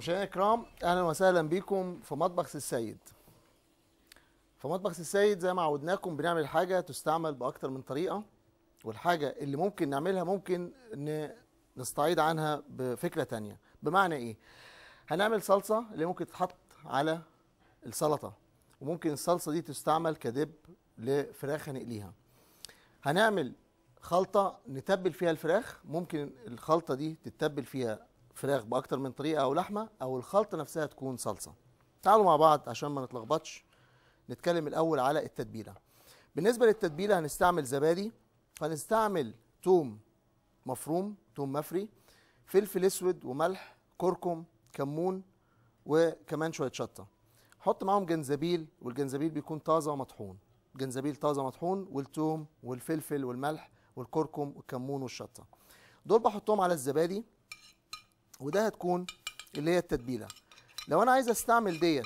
مشاهدينا الكرام اهلا وسهلا بكم في مطبخ السيد في مطبخ السيد زي ما عودناكم بنعمل حاجه تستعمل باكتر من طريقه والحاجه اللي ممكن نعملها ممكن ن- نستعيد عنها بفكره تانية بمعنى ايه هنعمل صلصه اللي ممكن تتحط على السلطه وممكن الصلصه دي تستعمل كدب لفراخ هنقليها هنعمل خلطه نتبل فيها الفراخ ممكن الخلطه دي تتبل فيها فراخ باكتر من طريقه او لحمه او الخلطه نفسها تكون صلصه تعالوا مع بعض عشان ما نتلخبطش نتكلم الاول على التتبيله بالنسبه للتتبيله هنستعمل زبادي هنستعمل توم مفروم توم مفري فلفل اسود وملح كركم كمون وكمان شويه شطه حط معاهم جنزبيل والجنزبيل بيكون طازه ومطحون جنزبيل طازه مطحون والثوم والفلفل والملح والكركم والكمون والشطه دول بحطهم على الزبادي وده هتكون اللي هي التتبيله لو انا عايز استعمل ديت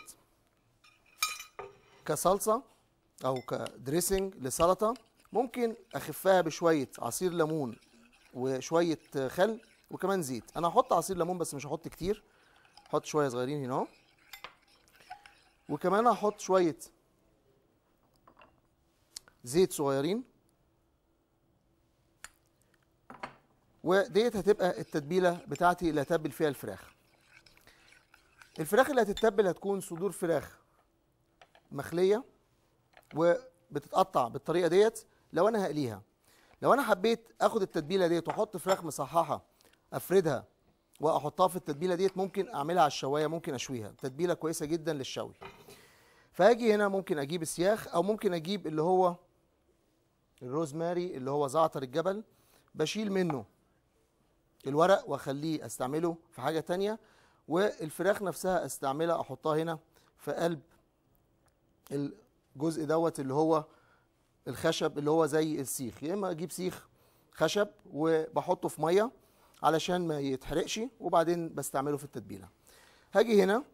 كصلصه او كدريسنج لسلطه ممكن اخفها بشويه عصير ليمون وشويه خل وكمان زيت انا هحط عصير ليمون بس مش هحط كتير هحط شويه صغيرين هنا اهو وكمان هحط شويه زيت صغيرين وديت هتبقى التتبيله بتاعتي اللي هتبل فيها الفراخ الفراخ اللي هتتبل هتكون صدور فراخ مخليه وبتتقطع بالطريقه ديت لو انا هقليها لو انا حبيت اخد التتبيله ديت واحط فراخ مصححه افردها واحطها في التتبيله ديت ممكن اعملها على الشوايه ممكن اشويها تتبيله كويسه جدا للشوي فاجي هنا ممكن اجيب السياخ او ممكن اجيب اللي هو الروزماري اللي هو زعتر الجبل بشيل منه الورق واخليه استعمله في حاجه تانية والفراخ نفسها استعملها احطها هنا في قلب الجزء دوت اللي هو الخشب اللي هو زي السيخ يا اما اجيب سيخ خشب وبحطه في ميه علشان ما يتحرقش وبعدين بستعمله في التتبيله هاجي هنا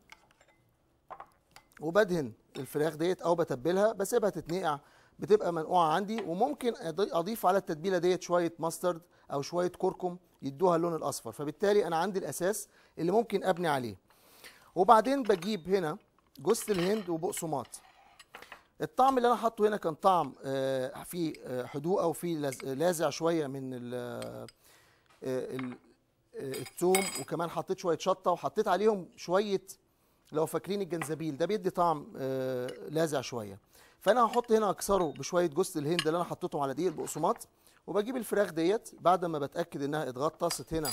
وبدهن الفراخ ديت او بتبلها بسيبها تتنقع بتبقى منقوعه عندي وممكن أضي- اضيف على التتبيله ديت شويه ماسترد او شويه كركم يدوها اللون الاصفر فبالتالي انا عندي الاساس اللي ممكن ابني عليه وبعدين بجيب هنا جوز الهند وبقسماط الطعم اللي انا حاطه هنا كان طعم آه، فيه آه، حدوقه وفيه لاز- لاذع شويه من ال- آه، ال- آه، الثوم وكمان حطيت شويه شطه وحطيت عليهم شويه لو فاكرين الجنزبيل ده بيدي طعم آه، لاذع شويه فانا هحط هنا اكسره بشويه جوز الهند اللي انا حطيتهم على دقيق البقسماط وبجيب الفراخ ديت بعد ما بتاكد انها اتغطست هنا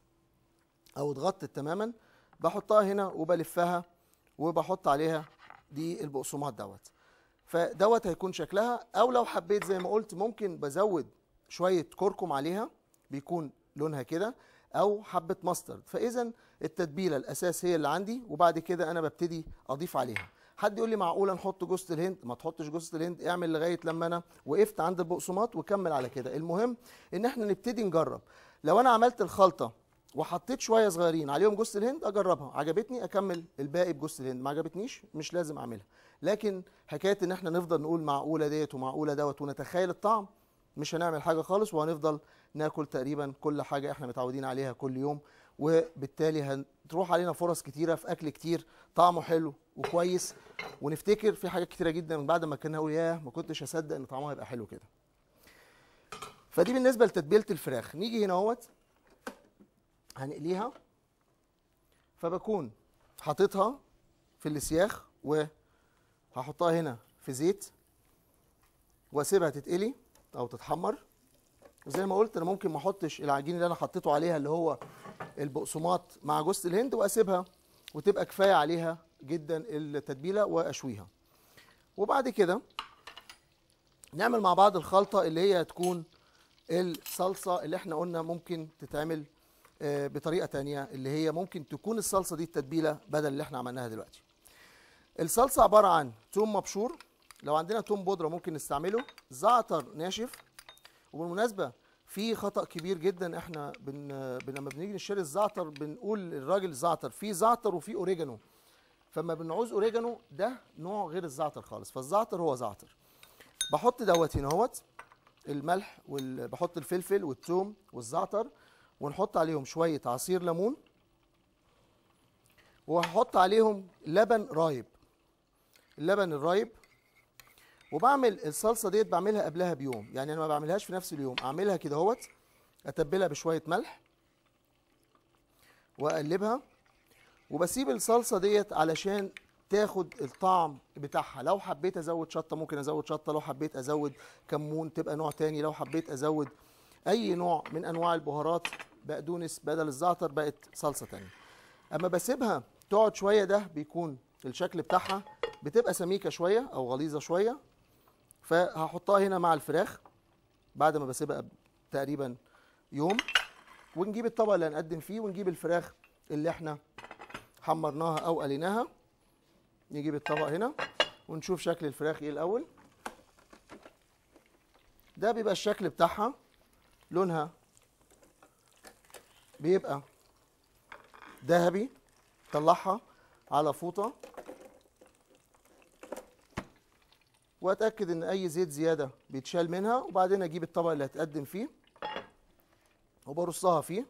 او اتغطت تماما بحطها هنا وبلفها وبحط عليها دقيق البقسماط دوت فدوت هيكون شكلها او لو حبيت زي ما قلت ممكن بزود شويه كركم عليها بيكون لونها كده او حبه ماسترد فاذا التتبيله الاساس هي اللي عندي وبعد كده انا ببتدي اضيف عليها حد يقول لي معقوله نحط جوز الهند ما تحطش جوز الهند اعمل لغايه لما انا وقفت عند البقسماط وكمل على كده المهم ان احنا نبتدي نجرب لو انا عملت الخلطه وحطيت شويه صغيرين عليهم جوز الهند اجربها عجبتني اكمل الباقي بجوز الهند ما عجبتنيش مش لازم اعملها لكن حكايه ان احنا نفضل نقول معقوله ديت ومعقوله دوت ونتخيل الطعم مش هنعمل حاجه خالص وهنفضل ناكل تقريبا كل حاجه احنا متعودين عليها كل يوم وبالتالي هتروح علينا فرص كتيره في اكل كتير طعمه حلو وكويس ونفتكر في حاجات كتيره جدا من بعد ما كنا نقول ياه ما كنتش اصدق ان طعمها يبقى حلو كده فدي بالنسبه لتتبيله الفراخ نيجي هنا اهوت هنقليها فبكون حاططها في السياخ وهحطها هنا في زيت واسيبها تتقلي او تتحمر وزي ما قلت انا ممكن ما احطش العجين اللي انا حطيته عليها اللي هو البقسماط مع جوز الهند واسيبها وتبقى كفايه عليها جدا التتبيله واشويها وبعد كده نعمل مع بعض الخلطه اللي هي هتكون الصلصه اللي احنا قلنا ممكن تتعمل آه، بطريقه تانية اللي هي ممكن تكون الصلصه دي التتبيله بدل اللي احنا عملناها دلوقتي الصلصه عباره عن توم مبشور لو عندنا توم بودره ممكن نستعمله زعتر ناشف وبالمناسبه في خطا كبير جدا احنا بن... بن... لما بنيجي نشتري الزعتر بنقول للراجل زعتر في زعتر وفي اوريجانو فما بنعوز اوريجانو ده نوع غير الزعتر خالص فالزعتر هو زعتر بحط دوت هنا اهوت الملح وال... بحط الفلفل والثوم والزعتر ونحط عليهم شويه عصير ليمون وهحط عليهم لبن رايب اللبن الرايب وبعمل الصلصه ديت بعملها قبلها بيوم يعني انا ما بعملهاش في نفس اليوم اعملها كده اهوت اتبلها بشويه ملح واقلبها وبسيب الصلصه ديت علشان تاخد الطعم بتاعها لو حبيت ازود شطه ممكن ازود شطه لو حبيت ازود كمون تبقى نوع تاني لو حبيت ازود اي نوع من انواع البهارات بقدونس بدل الزعتر بقت صلصه تانية اما بسيبها تقعد شويه ده بيكون الشكل بتاعها بتبقى سميكه شويه او غليظه شويه فهحطها هنا مع الفراخ بعد ما بسيبها تقريبا يوم ونجيب الطبق اللي هنقدم فيه ونجيب الفراخ اللي احنا حمرناها او قليناها نجيب الطبق هنا ونشوف شكل الفراخ ايه الاول ده بيبقى الشكل بتاعها لونها بيبقى ذهبي طلعها على فوطه واتاكد ان اي زيت زياده بيتشال منها وبعدين اجيب الطبق اللي هتقدم فيه وبرصها فيه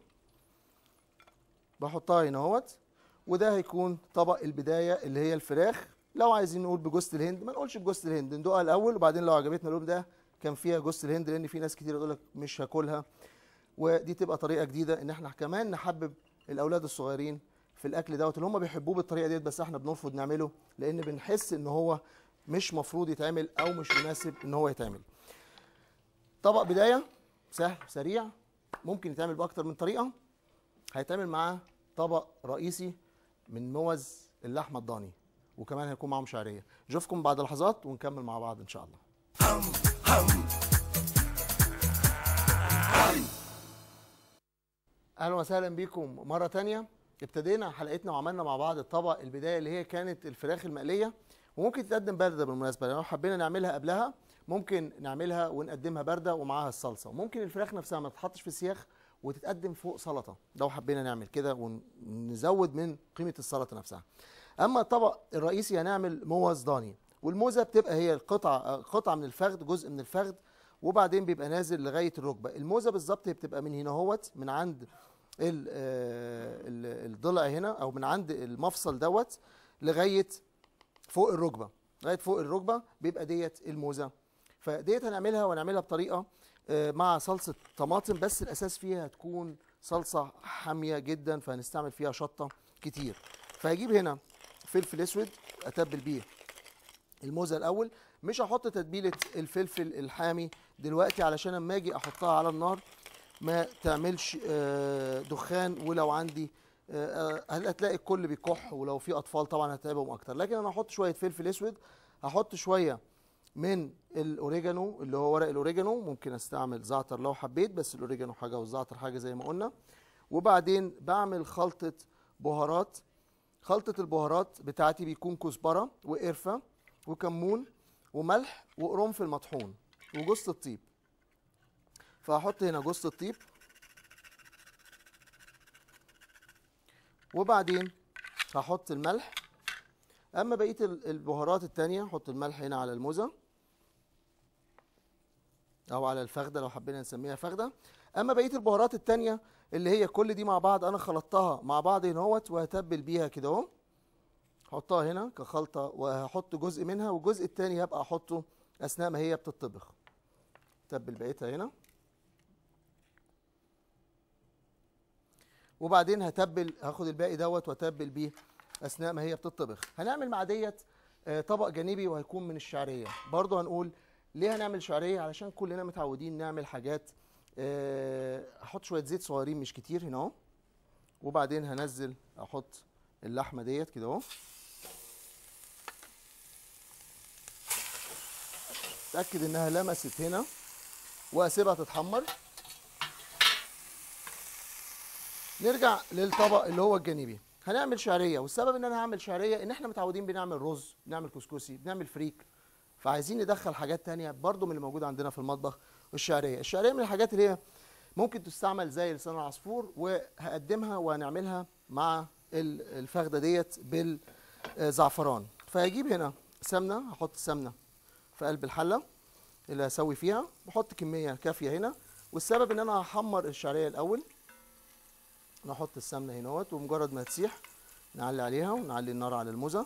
بحطها هنا اهوت وده هيكون طبق البدايه اللي هي الفراخ لو عايزين نقول بجوز الهند ما نقولش بجوز الهند ندوقها الاول وبعدين لو عجبتنا اللون ده كان فيها جوز الهند لان في ناس كتير تقول لك مش هاكلها ودي تبقى طريقه جديده ان احنا كمان نحبب الاولاد الصغيرين في الاكل دوت اللي هم بيحبوه بالطريقه ديت بس احنا بنرفض نعمله لان بنحس ان هو مش مفروض يتعمل او مش مناسب ان هو يتعمل طبق بدايه سهل سريع ممكن يتعمل باكتر من طريقه هيتعمل معاه طبق رئيسي من موز اللحمه الضاني وكمان هيكون معاهم شعريه اشوفكم بعد لحظات ونكمل مع بعض ان شاء الله اهلا وسهلا بيكم مره تانية ابتدينا حلقتنا وعملنا مع بعض الطبق البدايه اللي هي كانت الفراخ المقليه وممكن تتقدم بارده بالمناسبه لو حبينا نعملها قبلها ممكن نعملها ونقدمها بارده ومعاها الصلصه وممكن الفراخ نفسها ما تتحطش في سياخ وتتقدم فوق سلطه لو حبينا نعمل كده ونزود من قيمه السلطه نفسها اما الطبق الرئيسي هنعمل موز ضاني والموزه بتبقى هي القطعه قطعه من الفخذ جزء من الفخذ وبعدين بيبقى نازل لغايه الركبه الموزه بالظبط هي بتبقى من هنا اهوت من عند ال- آه، ال- الضلع هنا او من عند المفصل دوت لغايه فوق الركبه لغايه فوق الركبه بيبقى ديت الموزه فديت هنعملها ونعملها بطريقه آه، مع صلصه طماطم بس الاساس فيها هتكون صلصه حاميه جدا فهنستعمل فيها شطه كتير فهجيب هنا فلفل اسود اتبل بيه الموزه الاول مش هحط تتبيله الفلفل الحامي دلوقتي علشان اما اجي احطها على النار ما تعملش آه، دخان ولو عندي آه، آه، هتلاقي الكل بيكح ولو في اطفال طبعا هتعبهم اكتر لكن انا هحط شويه فلفل اسود هحط شويه من الاوريجانو اللي هو ورق الاوريجانو ممكن استعمل زعتر لو حبيت بس الاوريجانو حاجه والزعتر حاجه زي ما قلنا وبعدين بعمل خلطه بهارات خلطه البهارات بتاعتي بيكون كزبره وقرفه وكمون وملح وقرنفل مطحون وجوز الطيب فهحط هنا جوز الطيب وبعدين هحط الملح اما بقيه ال- البهارات التانية هحط الملح هنا على الموزه او على الفخده لو حبينا نسميها فخده اما بقيه البهارات التانية اللي هي كل دي مع بعض انا خلطتها مع بعض هنا اهوت وهتبل بيها كده اهو احطها هنا كخلطه وهحط جزء منها والجزء التاني هبقى احطه اثناء ما هي بتطبخ تبل بقيتها هنا وبعدين هتبل هاخد الباقي دوت واتبل بيه اثناء ما هي بتطبخ هنعمل مع ديت آه، طبق جانبي وهيكون من الشعريه برضو هنقول ليه هنعمل شعريه علشان كلنا متعودين نعمل حاجات آه، احط شويه زيت صغيرين مش كتير هنا اهو وبعدين هنزل احط اللحمه ديت كده اهو اتاكد انها لمست هنا واسيبها تتحمر نرجع للطبق اللي هو الجانبي هنعمل شعريه والسبب ان انا هعمل شعريه ان احنا متعودين بنعمل رز بنعمل كسكسي بنعمل فريك فعايزين ندخل حاجات تانية برضو من اللي موجوده عندنا في المطبخ والشعريه الشعريه من الحاجات اللي هي ممكن تستعمل زي لسان العصفور وهقدمها وهنعملها مع ال- الفخده ديت بالزعفران فهجيب هنا سمنه هحط سمنه في قلب الحله اللي هسوي فيها بحط كميه كافيه هنا والسبب ان انا هحمر الشعريه الاول نحط السمنه هنا اهوت ومجرد ما تسيح نعلي عليها ونعلي النار على الموزه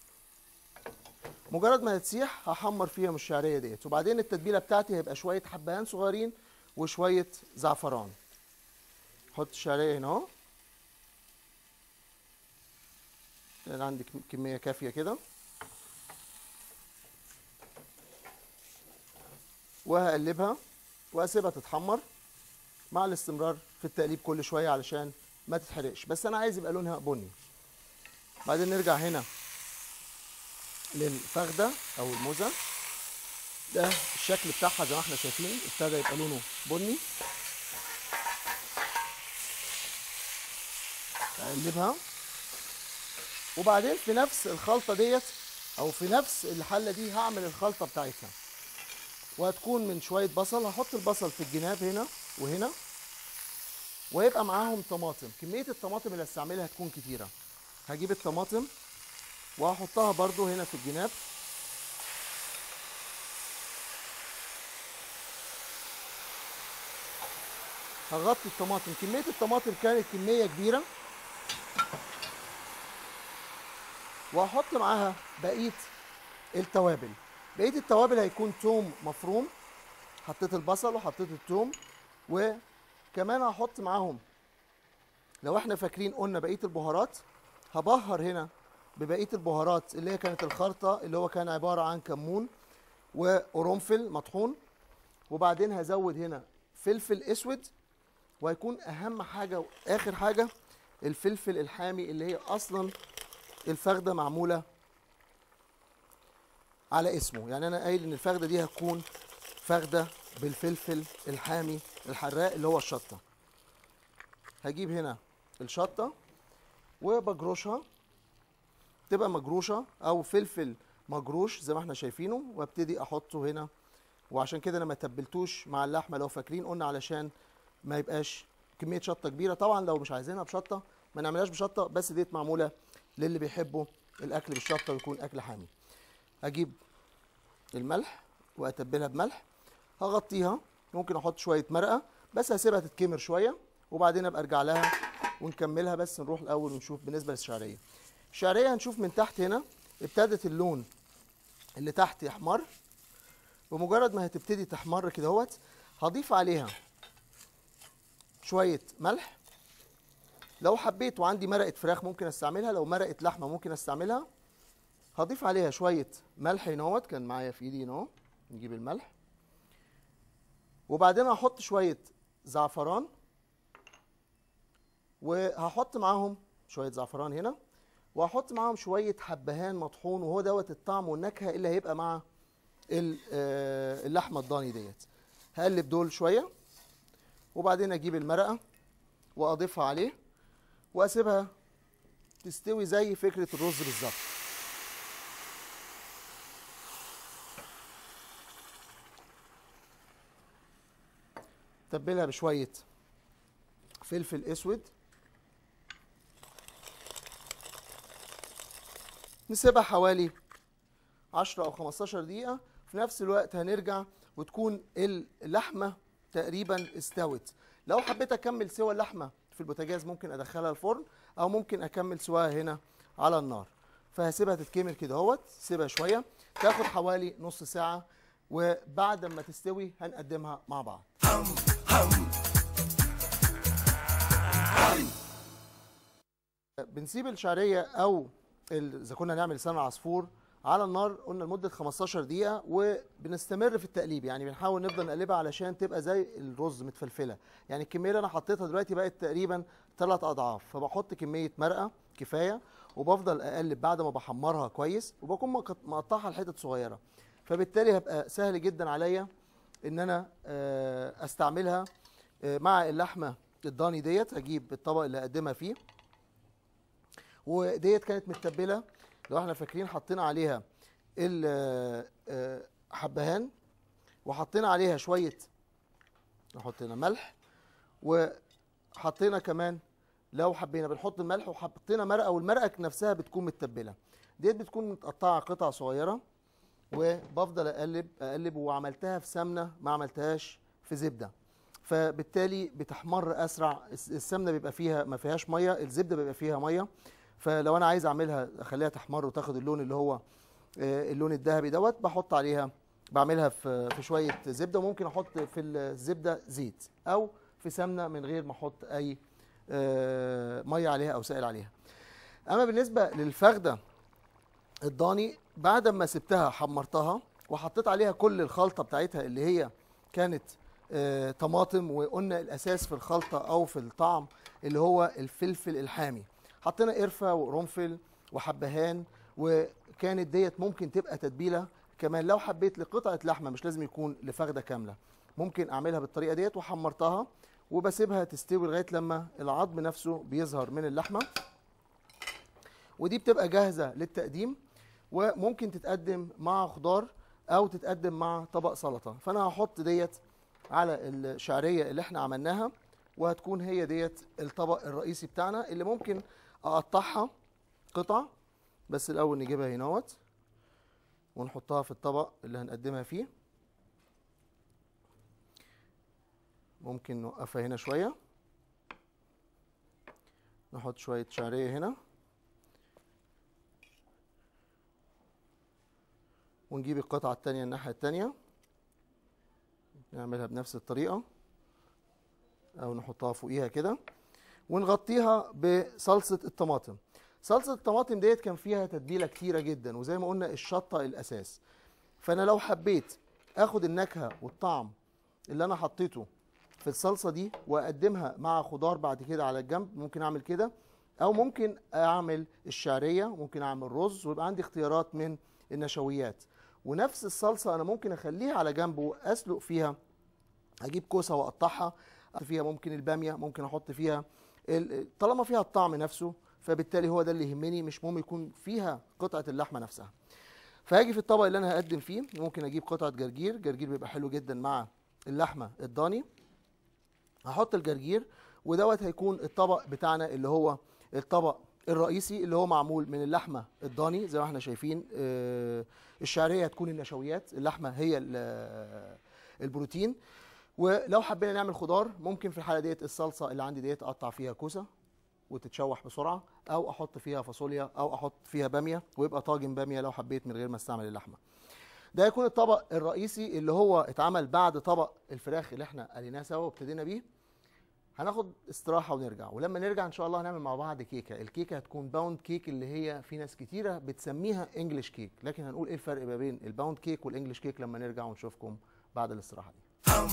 مجرد ما هتسيح هحمر فيها من الشعريه ديت وبعدين التتبيله بتاعتي هيبقى شويه حبهان صغيرين وشويه زعفران حط الشعريه هنا اهو انا عندي كم- كميه كافيه كده وهقلبها واسيبها تتحمر مع الاستمرار في التقليب كل شويه علشان ما تتحرقش بس انا عايز يبقى لونها بني بعدين نرجع هنا للفخده او الموزه ده الشكل بتاعها زي ما احنا شايفين ابتدى يبقى لونه بني اقلبها وبعدين في نفس الخلطه ديت او في نفس الحله دي هعمل الخلطه بتاعتها وهتكون من شويه بصل هحط البصل في الجناب هنا وهنا ويبقى معاهم طماطم كميه الطماطم اللي هستعملها هتكون كتيره هجيب الطماطم وهحطها برضو هنا في الجناب هغطي الطماطم كميه الطماطم كانت كميه كبيره وهحط معاها بقيه التوابل بقيه التوابل هيكون توم مفروم حطيت البصل وحطيت التوم وكمان هحط معاهم لو احنا فاكرين قلنا بقيه البهارات هبهر هنا ببقيه البهارات اللي هي كانت الخلطه اللي هو كان عباره عن كمون وقرنفل مطحون وبعدين هزود هنا فلفل اسود وهيكون اهم حاجه واخر حاجه الفلفل الحامي اللي هي اصلا الفخده معموله على اسمه يعني انا قايل ان الفخده دي هتكون فخده بالفلفل الحامي الحراق اللي هو الشطه هجيب هنا الشطه وبجروشها تبقى مجروشه او فلفل مجروش زي ما احنا شايفينه وابتدي احطه هنا وعشان كده انا ما تبلتوش مع اللحمه لو فاكرين قلنا علشان ما يبقاش كميه شطه كبيره طبعا لو مش عايزينها بشطه ما نعملهاش بشطه بس ديت معموله للي بيحبوا الاكل بالشطه ويكون اكل حامي اجيب الملح واتبلها بملح هغطيها ممكن احط شويه مرقه بس هسيبها تتكمر شويه وبعدين ابقى ارجع لها ونكملها بس نروح الاول ونشوف بالنسبه للشعريه الشعريه هنشوف من تحت هنا ابتدت اللون اللي تحت يحمر بمجرد ما هتبتدي تحمر كده اهوت هضيف عليها شويه ملح لو حبيت وعندي مرقه فراخ ممكن استعملها لو مرقه لحمه ممكن استعملها هضيف عليها شويه ملح هنا اهوت كان معايا في ايدي هنا اهو نجيب الملح وبعدين هحط شويه زعفران وهحط معاهم شويه زعفران هنا وهحط معاهم شويه حبهان مطحون وهو دوت الطعم والنكهه اللي هيبقى مع ال- آه، اللحمه الضاني ديت هقلب دول شويه وبعدين اجيب المرقه واضيفها عليه واسيبها تستوي زي فكره الرز بالظبط تبلها بشويه فلفل اسود نسيبها حوالي 10 او 15 دقيقه في نفس الوقت هنرجع وتكون اللحمه تقريبا استوت لو حبيت اكمل سوى اللحمه في البوتاجاز ممكن ادخلها الفرن او ممكن اكمل سواها هنا على النار فهسيبها تتكمل كده اهوت سيبها شويه تاخد حوالي نص ساعه وبعد ما تستوي هنقدمها مع بعض بنسيب الشعريه او ال- اذا كنا نعمل لسان عصفور على النار قلنا لمده 15 دقيقه وبنستمر في التقليب يعني بنحاول نفضل نقلبها علشان تبقى زي الرز متفلفله يعني الكميه اللي انا حطيتها دلوقتي بقت تقريبا ثلاث اضعاف فبحط كميه مرقه كفايه وبفضل اقلب بعد ما بحمرها كويس وبكون مقط- مقطعها لحتت صغيره فبالتالي هبقى سهل جدا عليا ان انا آه، استعملها آه، مع اللحمه الضاني ديت هجيب الطبق اللي اقدمها فيه وديت كانت متبله لو احنا فاكرين حطينا عليها الحبهان وحطينا عليها شويه نحط هنا ملح وحطينا كمان لو حبينا بنحط الملح وحطينا مرقه والمرقه نفسها بتكون متبله ديت بتكون متقطعه قطع صغيره وبفضل اقلب اقلب وعملتها في سمنه ما عملتهاش في زبده فبالتالي بتحمر اسرع الس- السمنه بيبقى فيها ما فيهاش ميه الزبده بيبقى فيها ميه فلو انا عايز اعملها اخليها تحمر وتاخد اللون اللي هو آه، اللون الذهبي دوت بحط عليها بعملها في في شويه زبده وممكن احط في الزبده زيت او في سمنه من غير ما احط اي آه، ميه عليها او سائل عليها اما بالنسبه للفخده الضاني بعد ما سبتها حمرتها وحطيت عليها كل الخلطه بتاعتها اللي هي كانت آه، طماطم وقلنا الاساس في الخلطه او في الطعم اللي هو الفلفل الحامي حطينا قرفه وقرنفل وحبهان وكانت ديت ممكن تبقى تتبيله كمان لو حبيت لقطعه لحمه مش لازم يكون لفخده كامله ممكن اعملها بالطريقه ديت وحمرتها وبسيبها تستوي لغايه لما العظم نفسه بيظهر من اللحمه ودي بتبقى جاهزه للتقديم وممكن تتقدم مع خضار او تتقدم مع طبق سلطه فانا هحط ديت على الشعريه اللي احنا عملناها وهتكون هي ديت الطبق الرئيسي بتاعنا اللي ممكن اقطعها قطع بس الاول نجيبها هناوت ونحطها في الطبق اللي هنقدمها فيه ممكن نوقفها هنا شويه نحط شويه شعريه هنا ونجيب القطعة التانية الناحية التانية نعملها بنفس الطريقة أو نحطها فوقيها كده ونغطيها بصلصة الطماطم صلصة الطماطم ديت كان فيها تتبيلة كتيرة جدا وزي ما قلنا الشطة الأساس فأنا لو حبيت آخد النكهة والطعم اللي أنا حطيته في الصلصة دي وأقدمها مع خضار بعد كده على الجنب ممكن أعمل كده أو ممكن أعمل الشعرية ممكن أعمل رز ويبقى عندي اختيارات من النشويات ونفس الصلصه انا ممكن اخليها على جنب واسلق فيها اجيب كوسه واقطعها أحط فيها ممكن الباميه ممكن احط فيها ال- طالما فيها الطعم نفسه فبالتالي هو ده اللي يهمني مش مهم يكون فيها قطعه اللحمه نفسها فهاجي في الطبق اللي انا هقدم فيه ممكن اجيب قطعه جرجير جرجير بيبقى حلو جدا مع اللحمه الضاني هحط الجرجير ودوت هيكون الطبق بتاعنا اللي هو الطبق الرئيسي اللي هو معمول من اللحمه الضاني زي ما احنا شايفين آه، الشعريه هتكون النشويات اللحمه هي ال- البروتين ولو حبينا نعمل خضار ممكن في الحاله ديت الصلصه اللي عندي ديت اقطع فيها كوسه وتتشوح بسرعه او احط فيها فاصوليا او احط فيها باميه ويبقى طاجن باميه لو حبيت من غير ما استعمل اللحمه ده يكون الطبق الرئيسي اللي هو اتعمل بعد طبق الفراخ اللي احنا قليناه سوا وابتدينا بيه هناخد استراحة ونرجع ولما نرجع ان شاء الله هنعمل مع بعض كيكة الكيكة هتكون باوند كيك اللي هي في ناس كتيرة بتسميها انجلش كيك لكن هنقول ايه الفرق ما بين الباوند كيك والانجلش كيك لما نرجع ونشوفكم بعد الاستراحة دي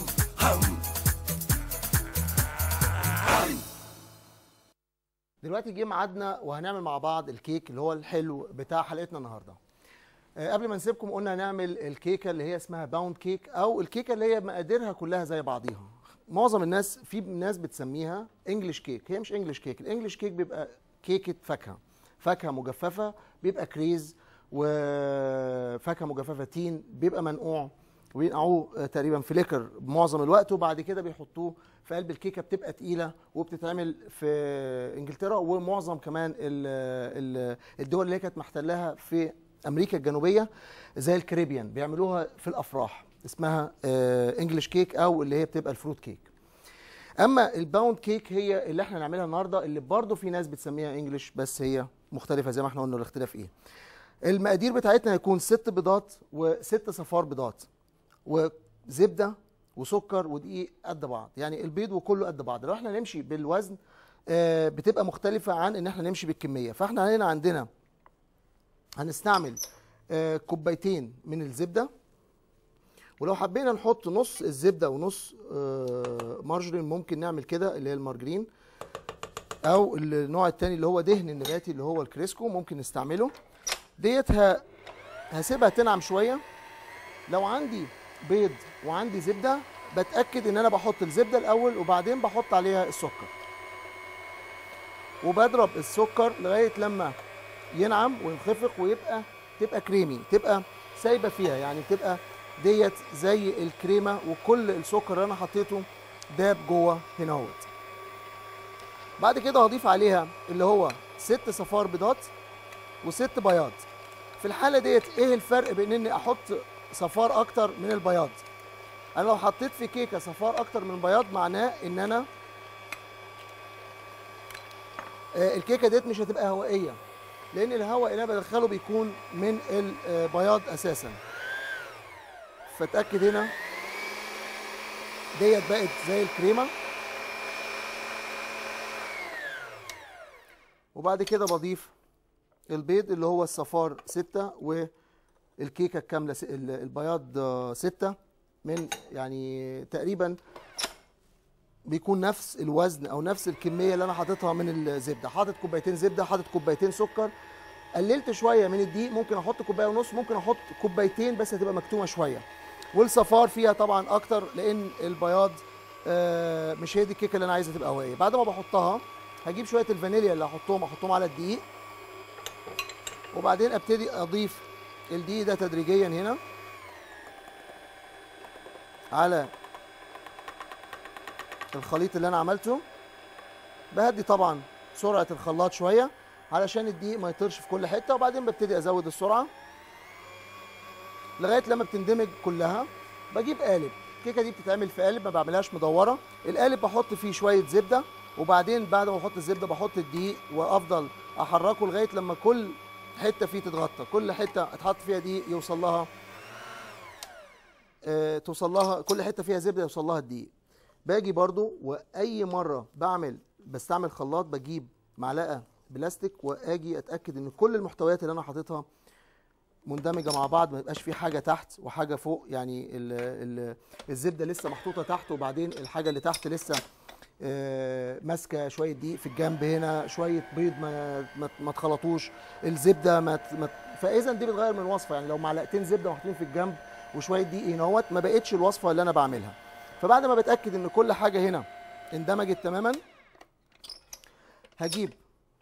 دلوقتي جه ميعادنا وهنعمل مع بعض الكيك اللي هو الحلو بتاع حلقتنا النهارده آه، قبل ما نسيبكم قلنا هنعمل الكيكه اللي هي اسمها باوند كيك او الكيكه اللي هي مقاديرها كلها زي بعضيها معظم الناس في ناس بتسميها انجلش كيك هي مش انجلش كيك الانجلش كيك بيبقى كيكه فاكهه فاكهه مجففه بيبقى كريز وفاكهه مجففه تين بيبقى منقوع وبينقعوه آه، تقريبا في ليكر معظم الوقت وبعد كده بيحطوه في قلب الكيكه بتبقى تقيله وبتتعمل في انجلترا ومعظم كمان ال- ال- الدول اللي هي كانت محتلاها في امريكا الجنوبيه زي الكاريبيان بيعملوها في الافراح اسمها انجلش كيك او اللي هي بتبقى الفروت كيك اما الباوند كيك هي اللي احنا نعملها النهارده اللي برضو في ناس بتسميها انجلش بس هي مختلفه زي ما احنا قلنا الاختلاف ايه المقادير بتاعتنا هيكون ست بيضات وست صفار بيضات وزبده وسكر ودقيق قد بعض يعني البيض وكله قد بعض لو احنا نمشي بالوزن آه، بتبقى مختلفه عن ان احنا نمشي بالكميه فاحنا هنا عندنا هنستعمل آه، كوبايتين من الزبده ولو حبينا نحط نص الزبده ونص آه، مارجرين ممكن نعمل كده اللي هي المارجرين او النوع التاني اللي هو دهن النباتي اللي هو الكريسكو ممكن نستعمله ديت ه- هسيبها تنعم شويه لو عندي بيض وعندي زبده بتاكد ان انا بحط الزبده الاول وبعدين بحط عليها السكر وبضرب السكر لغايه لما ينعم وينخفق ويبقى تبقى كريمي تبقى سايبه فيها يعني تبقى ديت زي الكريمه وكل السكر اللي انا حطيته داب جوه هنا اهوت بعد كده هضيف عليها اللي هو ست صفار بيضات وست بياض في الحاله ديت ايه الفرق بين اني احط صفار اكتر من البياض انا لو حطيت في كيكه صفار اكتر من البياض معناه ان انا آه، الكيكه ديت مش هتبقى هوائيه لان الهواء اللي انا بدخله بيكون من البياض اساسا فاتاكد هنا ديت بقت زي الكريمه وبعد كده بضيف البيض اللي هو الصفار ستة والكيكة الكاملة س- ال- البياض آه، ستة من يعني تقريبا بيكون نفس الوزن او نفس الكمية اللي انا حاططها من الزبدة حاطط كوبايتين زبدة حاطط كوبايتين سكر قللت شوية من الدقيق ممكن احط كوباية ونص ممكن احط كوبايتين بس هتبقى مكتومة شوية والصفار فيها طبعا اكتر لان البياض آه، مش هي دي الكيكه اللي انا عايزها تبقى هوائيه بعد ما بحطها هجيب شويه الفانيليا اللي هحطهم احطهم على الدقيق وبعدين ابتدي اضيف الدقيق ده تدريجيا هنا على الخليط اللي انا عملته بهدي طبعا سرعه الخلاط شويه علشان الدقيق ما يطيرش في كل حته وبعدين ببتدي ازود السرعه لغايه لما بتندمج كلها بجيب قالب الكيكه دي بتتعمل في قالب ما بعملهاش مدوره القالب بحط فيه شويه زبده وبعدين بعد ما بحط الزبده بحط الدقيق وافضل احركه لغايه لما كل حته فيه تتغطى كل حته اتحط فيها دقيق يوصل لها آه توصل لها كل حته فيها زبده يوصل لها الدقيق باجي برضو واي مره بعمل بستعمل خلاط بجيب معلقه بلاستيك واجي اتاكد ان كل المحتويات اللي انا حاططها مندمجه مع بعض ما يبقاش في حاجه تحت وحاجه فوق يعني ال ال الزبده لسه محطوطه تحت وبعدين الحاجه اللي تحت لسه آه، ماسكه شويه دقيق في الجنب هنا شويه بيض ما ما, ما تخلطوش الزبده ما, ت- ما ت- فاذا دي بتغير من الوصفه يعني لو معلقتين زبده محطوطين في الجنب وشويه دقيق هنا اهوت ما بقتش الوصفه اللي انا بعملها فبعد ما بتاكد ان كل حاجه هنا اندمجت تماما هجيب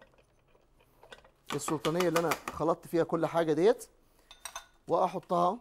السلطانيه اللي انا خلطت فيها كل حاجه ديت واحطها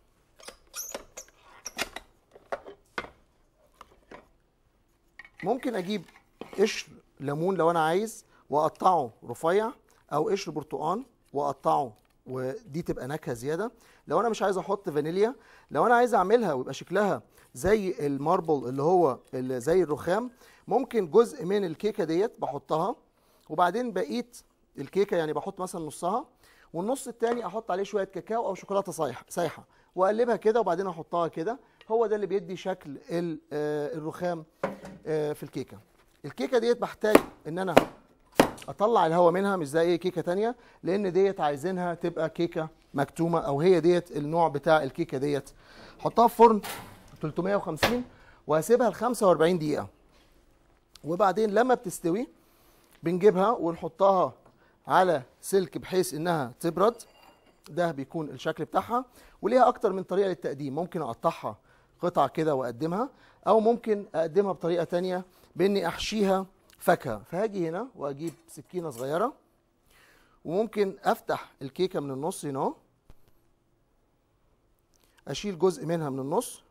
ممكن اجيب قشر ليمون لو انا عايز واقطعه رفيع او قشر برتقان واقطعه ودي تبقى نكهه زياده لو انا مش عايز احط فانيليا لو انا عايز اعملها ويبقى شكلها زي الماربل اللي هو اللي زي الرخام ممكن جزء من الكيكه ديت بحطها وبعدين بقيت الكيكه يعني بحط مثلا نصها والنص التاني احط عليه شويه كاكاو او شوكولاته صايحه سايحه واقلبها كده وبعدين احطها كده هو ده اللي بيدي شكل ال- آه، الرخام آه، في الكيكه الكيكه ديت بحتاج ان انا اطلع الهواء منها مش زي اي كيكه تانية لان ديت عايزينها تبقى كيكه مكتومه او هي ديت النوع بتاع الكيكه ديت احطها في فرن 350 وهسيبها ل 45 دقيقه وبعدين لما بتستوي بنجيبها ونحطها على سلك بحيث انها تبرد ده بيكون الشكل بتاعها وليها اكتر من طريقه للتقديم ممكن اقطعها قطع كده واقدمها او ممكن اقدمها بطريقه تانية باني احشيها فاكهه فهاجي هنا واجيب سكينه صغيره وممكن افتح الكيكه من النص هنا اهو اشيل جزء منها من النص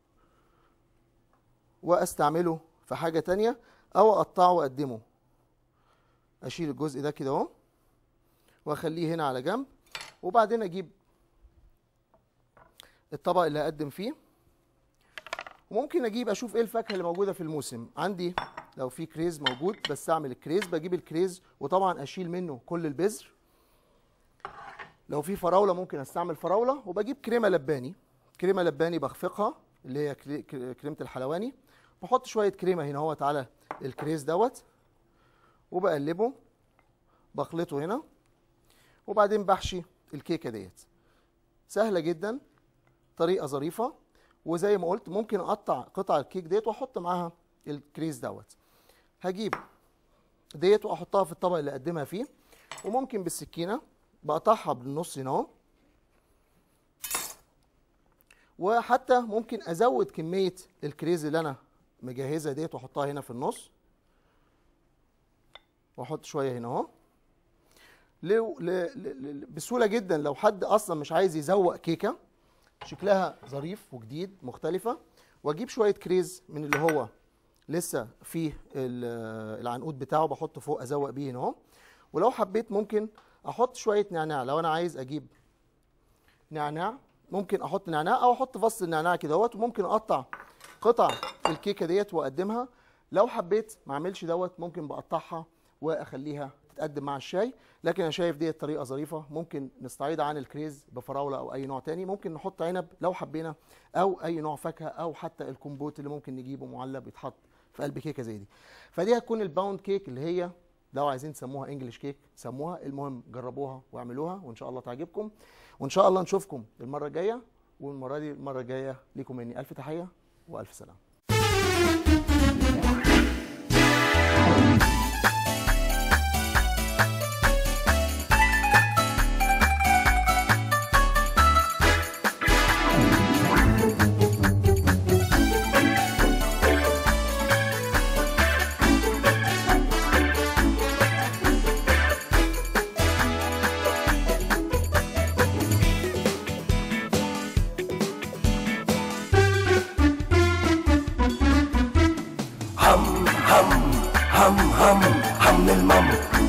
واستعمله في حاجه تانية او اقطعه واقدمه اشيل الجزء ده كده اهو واخليه هنا على جنب وبعدين اجيب الطبق اللي هقدم فيه وممكن اجيب اشوف ايه الفاكهه اللي موجوده في الموسم عندي لو في كريز موجود بستعمل الكريز بجيب الكريز وطبعا اشيل منه كل البذر لو في فراوله ممكن استعمل فراوله وبجيب كريمه لباني كريمه لباني بخفقها اللي هي كري- كري- كريمه الحلواني بحط شويه كريمه هنا اهوت على الكريز دوت وبقلبه بخلطه هنا وبعدين بحشي الكيكه ديت سهله جدا طريقه ظريفه وزي ما قلت ممكن اقطع قطع الكيك ديت واحط معاها الكريز دوت هجيب ديت واحطها في الطبق اللي اقدمها فيه وممكن بالسكينه بقطعها بالنص هنا اهو وحتى ممكن ازود كميه الكريز اللي انا مجهزها ديت واحطها هنا في النص واحط شويه هنا اهو لو ل... ل... ل... بسهوله جدا لو حد اصلا مش عايز يزوق كيكه شكلها ظريف وجديد مختلفه واجيب شويه كريز من اللي هو لسه فيه ال- العنقود بتاعه بحطه فوق ازوق بيه هنا اهو ولو حبيت ممكن احط شويه نعناع لو انا عايز اجيب نعناع ممكن احط نعناع او احط فص النعناع كده اهوت وممكن اقطع قطع الكيكه ديت واقدمها لو حبيت ما اعملش دوت ممكن بقطعها واخليها بتتقدم مع الشاي لكن انا شايف دي طريقه ظريفه ممكن نستعيض عن الكريز بفراوله او اي نوع تاني ممكن نحط عنب لو حبينا او اي نوع فاكهه او حتى الكومبوت اللي ممكن نجيبه معلب يتحط في قلب كيكه زي دي فدي هتكون الباوند كيك اللي هي لو عايزين تسموها انجلش كيك سموها المهم جربوها واعملوها وان شاء الله تعجبكم وان شاء الله نشوفكم المره الجايه والمره دي المره الجايه ليكم مني الف تحيه والف سلام هم هم هم هم هم المم